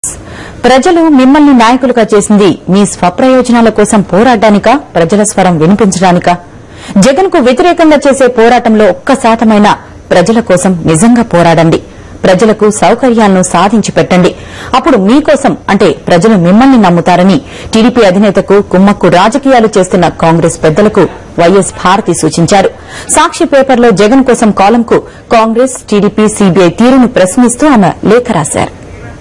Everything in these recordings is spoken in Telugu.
ప్రజలు మిమ్మల్ని నాయకులుగా చేసింది మీ స్వప్రయోజనాల కోసం పోరాడడానికా ప్రజల స్వరం వినిపించడానికా జగన్ కు వ్యతిరేకంగా చేసే పోరాటంలో ఒక్క శాతమైనా ప్రజల కోసం నిజంగా పోరాడండి ప్రజలకు సౌకర్యాలను సాధించి పెట్టండి అప్పుడు మీకోసం అంటే ప్రజలు మిమ్మల్ని నమ్ముతారని టీడీపీ అధినేతకు కుమ్మక్కు రాజకీయాలు చేస్తున్న కాంగ్రెస్ పెద్దలకు వైఎస్ భారతి సూచించారు సాక్షి పేపర్లో జగన్ కోసం కాలంకు కాంగ్రెస్ టీడీపీ సీబీఐ తీరును ప్రశ్నిస్తూ ఆమె లేఖ రాశారు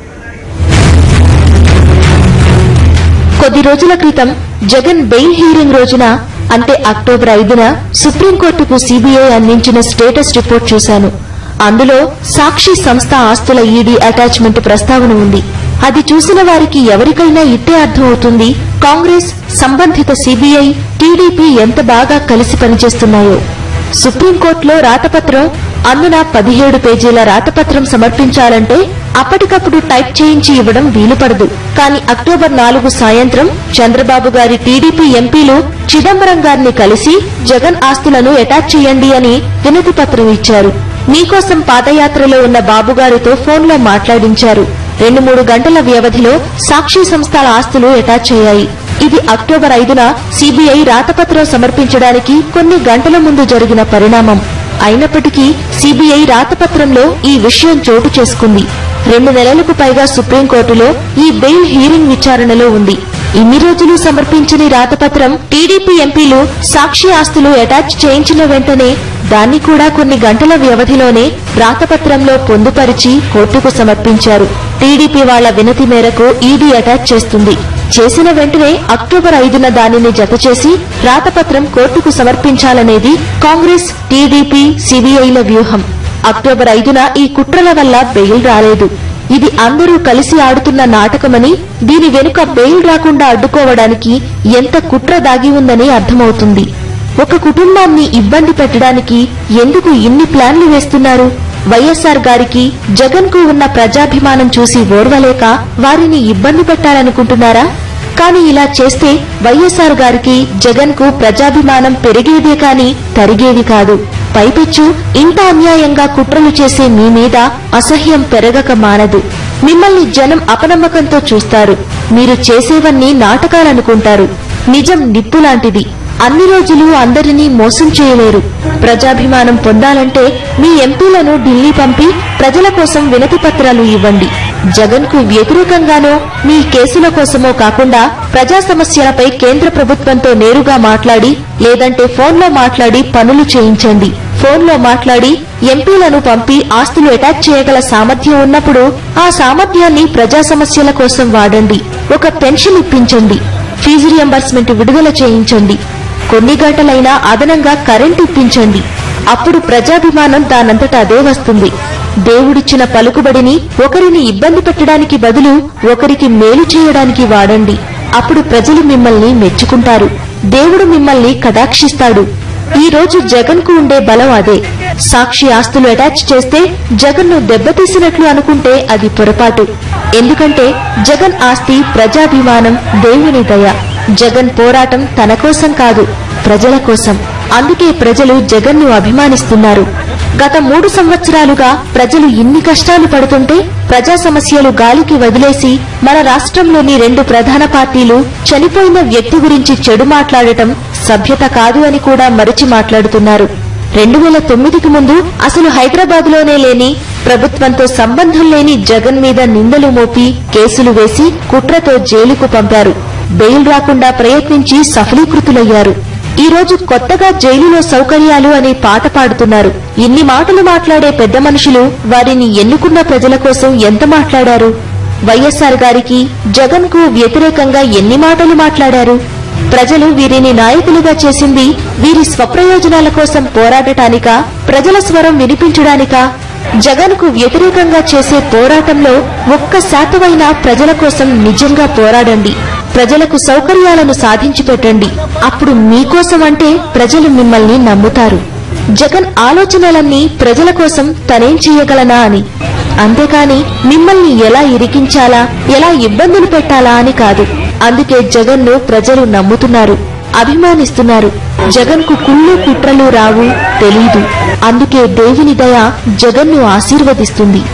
కొద్ది రోజుల క్రితం జగన్ బెయిల్ హీరింగ్ రోజున అంటే అక్టోబర్ ఐదున సుప్రీంకోర్టుకు సీబీఐ అందించిన స్టేటస్ రిపోర్ట్ చూశాను అందులో సాక్షి సంస్థ ఆస్తుల ఈడీ అటాచ్మెంట్ ప్రస్తావన ఉంది అది చూసిన వారికి ఎవరికైనా ఇట్టే అర్థమవుతుంది కాంగ్రెస్ సంబంధిత సీబీఐ టీడీపీ ఎంత బాగా కలిసి పనిచేస్తున్నాయో సుప్రీంకోర్టులో రాతపత్రం అందున పదిహేడు పేజీల రాతపత్రం సమర్పించాలంటే అప్పటికప్పుడు టైప్ చేయించి ఇవ్వడం వీలుపడదు కానీ అక్టోబర్ నాలుగు సాయంత్రం చంద్రబాబు గారి టీడీపీ ఎంపీలు చిదంబరం గారిని కలిసి జగన్ ఆస్తులను అటాచ్ చేయండి అని వినతి పత్రం ఇచ్చారు మీకోసం పాదయాత్రలో ఉన్న బాబుగారితో ఫోన్లో మాట్లాడించారు రెండు మూడు గంటల వ్యవధిలో సాక్షి సంస్థల ఆస్తులు అటాచ్ అయ్యాయి ఇది అక్టోబర్ ఐదున సీబీఐ రాతపత్రం సమర్పించడానికి కొన్ని గంటల ముందు జరిగిన పరిణామం అయినప్పటికీ సీబీఐ రాతపత్రంలో ఈ విషయం చోటు చేసుకుంది రెండు నెలలకు పైగా సుప్రీంకోర్టులో ఈ బెయిల్ హీరింగ్ విచారణలో ఉంది ఇన్ని రోజులు సమర్పించని రాతపత్రం టీడీపీ ఎంపీలు సాక్షి ఆస్తులు అటాచ్ చేయించిన వెంటనే దాన్ని కూడా కొన్ని గంటల వ్యవధిలోనే రాతపత్రంలో పొందుపరిచి కోర్టుకు సమర్పించారు టీడీపీ వాళ్ల వినతి మేరకు ఈడీ అటాచ్ చేస్తుంది చేసిన వెంటనే అక్టోబర్ ఐదున దానిని జతచేసి రాతపత్రం కోర్టుకు సమర్పించాలనేది కాంగ్రెస్ టీడీపీ సిబిఐల వ్యూహం అక్టోబర్ ఐదున ఈ కుట్రల వల్ల బెయిల్ రాలేదు ఇది అందరూ కలిసి ఆడుతున్న నాటకమని దీని వెనుక బెయిల్ రాకుండా అడ్డుకోవడానికి ఎంత కుట్ర దాగి ఉందని అర్థమవుతుంది ఒక కుటుంబాన్ని ఇబ్బంది పెట్టడానికి ఎందుకు ఇన్ని ప్లాన్లు వేస్తున్నారు వైఎస్ఆర్ గారికి జగన్ కు ఉన్న ప్రజాభిమానం చూసి ఓర్వలేక వారిని ఇబ్బంది పెట్టాలనుకుంటున్నారా కానీ ఇలా చేస్తే వైఎస్ఆర్ గారికి జగన్ కు ప్రజాభిమానం పెరిగేదే కాని తరిగేది కాదు పైపెచ్చు ఇంత అన్యాయంగా కుట్రలు చేసే మీ మీద అసహ్యం పెరగక మానదు మిమ్మల్ని జనం అపనమ్మకంతో చూస్తారు మీరు చేసేవన్నీ నాటకాలనుకుంటారు నిజం నిప్పు లాంటిది అన్ని రోజులు అందరినీ మోసం చేయలేరు ప్రజాభిమానం పొందాలంటే మీ ఎంపీలను ఢిల్లీ పంపి ప్రజల కోసం వినతి పత్రాలు ఇవ్వండి జగన్ కు వ్యతిరేకంగానో మీ కేసుల కోసమో కాకుండా ప్రజా సమస్యలపై కేంద్ర ప్రభుత్వంతో నేరుగా మాట్లాడి లేదంటే ఫోన్లో మాట్లాడి పనులు చేయించండి ఫోన్లో మాట్లాడి ఎంపీలను పంపి ఆస్తులు అటాచ్ చేయగల సామర్థ్యం ఉన్నప్పుడు ఆ సామర్థ్యాన్ని ప్రజా సమస్యల కోసం వాడండి ఒక పెన్షన్ ఇప్పించండి ఫీజు రియంబర్స్మెంట్ విడుదల చేయించండి కొన్ని గంటలైనా అదనంగా కరెంట్ ఇప్పించండి అప్పుడు ప్రజాభిమానం దానంతట అదే వస్తుంది దేవుడిచ్చిన పలుకుబడిని ఒకరిని ఇబ్బంది పెట్టడానికి బదులు ఒకరికి మేలు చేయడానికి వాడండి అప్పుడు ప్రజలు మిమ్మల్ని మెచ్చుకుంటారు దేవుడు మిమ్మల్ని కటాక్షిస్తాడు ఈ రోజు జగన్ కు ఉండే బలం అదే సాక్షి ఆస్తులు అటాచ్ చేస్తే జగన్ ను దెబ్బతీసినట్లు అనుకుంటే అది పొరపాటు ఎందుకంటే జగన్ ఆస్తి ప్రజాభిమానం దేవుని దయ జగన్ పోరాటం తన కోసం కాదు ప్రజల కోసం అందుకే ప్రజలు జగన్ ను అభిమానిస్తున్నారు గత మూడు సంవత్సరాలుగా ప్రజలు ఇన్ని కష్టాలు పడుతుంటే ప్రజా సమస్యలు గాలికి వదిలేసి మన రాష్ట్రంలోని రెండు ప్రధాన పార్టీలు చనిపోయిన వ్యక్తి గురించి చెడు మాట్లాడటం సభ్యత కాదు అని కూడా మరిచి మాట్లాడుతున్నారు రెండు వేల తొమ్మిదికి ముందు అసలు హైదరాబాద్ లోనే లేని ప్రభుత్వంతో సంబంధం లేని జగన్ మీద నిందలు మోపి కేసులు వేసి కుట్రతో జైలుకు పంపారు బెయిల్ రాకుండా ప్రయత్నించి సఫలీకృతులయ్యారు ఈ రోజు కొత్తగా జైలులో సౌకర్యాలు అనే పాట పాడుతున్నారు ఇన్ని మాటలు మాట్లాడే పెద్ద మనుషులు వారిని ఎన్నుకున్న ప్రజల కోసం ఎంత మాట్లాడారు వైఎస్ఆర్ గారికి జగన్ కు వ్యతిరేకంగా ఎన్ని మాటలు మాట్లాడారు ప్రజలు వీరిని నాయకులుగా చేసింది వీరి స్వప్రయోజనాల కోసం పోరాడటానికా ప్రజల స్వరం వినిపించడానికా జగన్ కు వ్యతిరేకంగా చేసే పోరాటంలో ఒక్క శాతమైనా ప్రజల కోసం నిజంగా పోరాడండి ప్రజలకు సౌకర్యాలను సాధించి పెట్టండి అప్పుడు మీకోసం అంటే ప్రజలు మిమ్మల్ని నమ్ముతారు జగన్ ఆలోచనలన్నీ ప్రజల కోసం తనేం చేయగలనా అని అంతేకాని మిమ్మల్ని ఎలా ఇరికించాలా ఎలా ఇబ్బందులు పెట్టాలా అని కాదు అందుకే జగన్ ను ప్రజలు నమ్ముతున్నారు అభిమానిస్తున్నారు జగన్ కు కుళ్ళు కుట్రలు రావు తెలీదు అందుకే దేవుని దయ జగన్ ను ఆశీర్వదిస్తుంది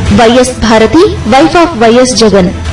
YS Bharati wife of YS Jagan